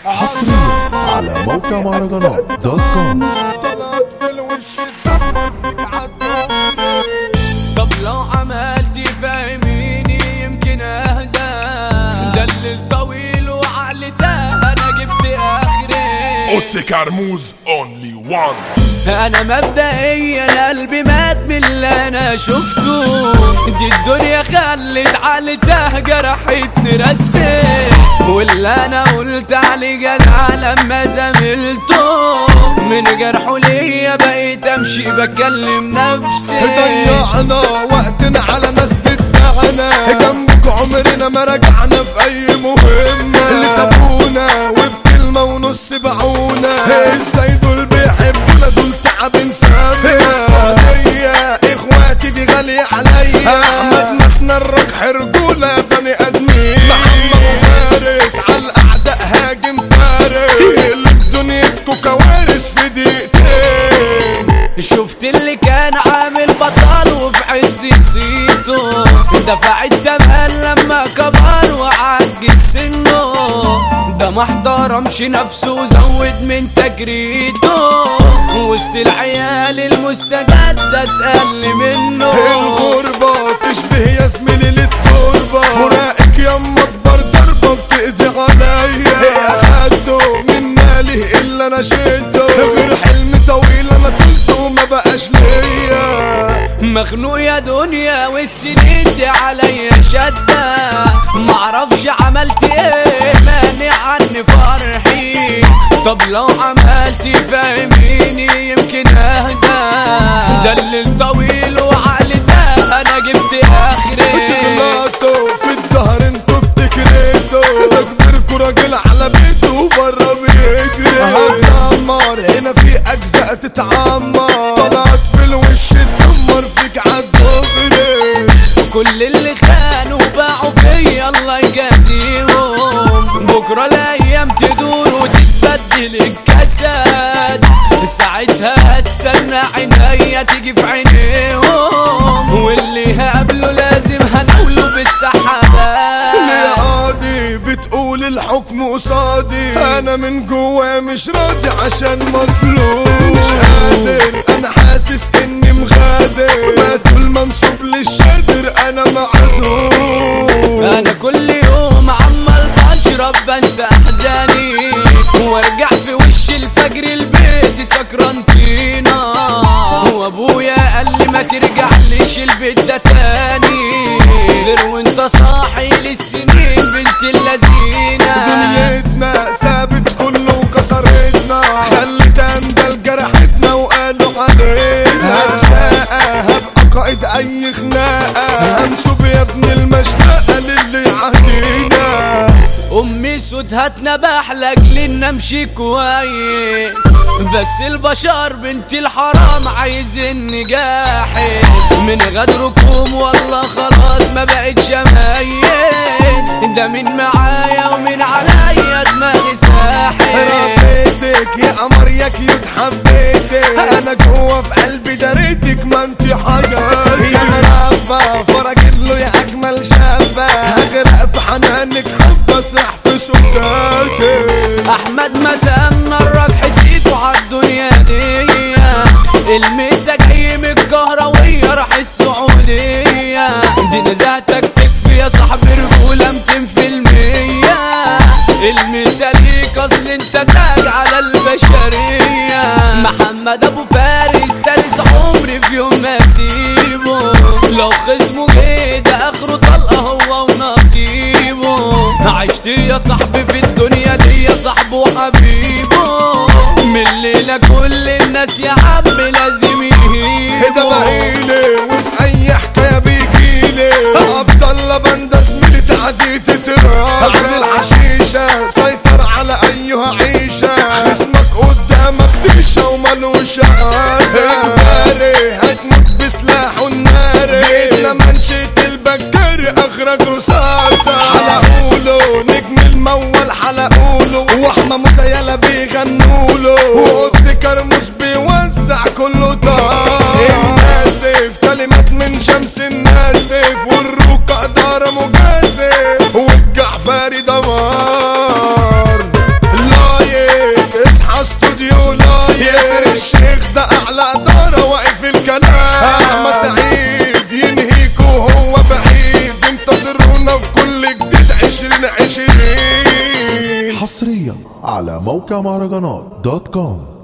حصريا على موقع مهرجانات دوت كوم طلعت في الوش الدم فيك عالدوري طب لو عملت فاهميني يمكن اهدى دلل طويل وعقل تاه انا جبت اخري اوتي كرموز اونلي وان انا مبدئيا قلبي مات من اللي انا شفته دي الدنيا خلت عقل تاه جرحتني رسمي واللي انا قلت عليه جدع لما زميلته من جرحه ليا بقيت امشي بكلم نفسي ضيعنا وقتنا على ناس بدعنا جنبك عمرنا ما رجعنا في اي مهمة اللي سابونا وبكلمة ونص باعونا ازاي دول بيحبونا دول تعب انسان السعودية اخواتي دي غالية عليا احمد مسنا الرجح رجولة بني ادمين محمد فارس على الاعداء هاجم فارس اللي بدنيتكو كوارث في دقيقتين شفت اللي كان عامل بطل وفي عز نسيته دفع التمن لما كبر وعجز سنه ده ما احترمش نفسه وزود من تجريته وسط العيال المستجدة اتقل منه الغربة تشبه يا زميلي للتربة فراقك يما اكبر ضربة بتقضي عليا اخدته من مالي الا انا شده غير حلم طويل انا طلته ما بقاش ليا مخنوق يا دنيا والسنين دي عليا شدة معرفش عملت ايه مانع عني فرحي طب لو عملت فاهميني يمكن اهدى دلل طويل وعقل ده انا جبت اخري بتغلطوا في الظهر انتوا بتكرهتوا ده كبيركوا راجل على بيته وبره بيجري هتسمر هنا في اجزاء تتعمر طلعت في الوش تدمر فيك عالدغري كل اللي خانوا باعوا فيا الله يجازيهم بكرة الأيام تدور وتتبدل الجسد ساعتها هستنى عينيا تيجي في عينيهم واللي هقابله لازم هنقوله بالسحابات يا قاضي بتقول الحكم قصادي انا من جوا مش راضي عشان مظلوم مش قادر انا حاسس اني مغادر ما طول منصوب للشادر انا معدوم انا كل يوم عمال بشرب بنسى احزاني وارجع في وش الفجر البيت سكران طينة وابويا قال لي ما ترجعليش البيت ده تاني غير وانت صاحي للسنين بنت اللذينة دنيتنا سابت كله وكسرتنا خلت اندل جرحتنا وقالوا علينا هتشاقى هبقى قائد اي خناقه هنسوب يا ابن المشنقه للي يعادينا امي صوتها اتنبح لاجل ان امشي كويس بس البشر بنت الحرام عايزني جاحد من غدركم والله خلاص ما بقتش اميز ده من معايا ومن عليا دماغي ساحل ربيتك يا قمر يا كيوت حبيتك انا جوا في قلبي دريتك ما انت حاجاتي يا مربى فرج له يا اجمل شابه هغرق في حنانك حب اسرح في سكاتك احمد مسامنا الراك حسيته عالدنيا دي المسا جاي من الكهروية راح السعودية دي نزاتك تكفي يا صاحبي رجولة 200% المسا ليك اصل انت تاج على البشرية محمد ابو فارس تارس عمري في يوم ما اسيبه لو خصمه جه ده اخره طلقة هو ونصيبه عشت يا صاحبي في الدنيا دي يا صاحبه وحبيبه من الليلة كل الناس يا عم لازم يهيبوا ده بقيلي وفي اي حكايه بيجيلي عبد الله بندا زميلي تعدي تتراجع عبد الحشيشه سيطر على ايها عيشه خصمك قدامك تيشه وملوش عازه اجباري هتموت بسلاحه الناري جبنا منشة البكر اخرج رصاصه حلقوله نجم المول حلقوله واحمى مسيلة بيغنوله وقط كرموس بيوزع كله طار الناسف كلمات من شمس الناسف والروكة دار مجازف والجعفري دمار ده اعلى اداره واقف الكلام احمد سعيد ينهيك وهو بعيد انتظرونا في كل جديد عشرين عشرين حصريا على موقع مهرجانات دوت كوم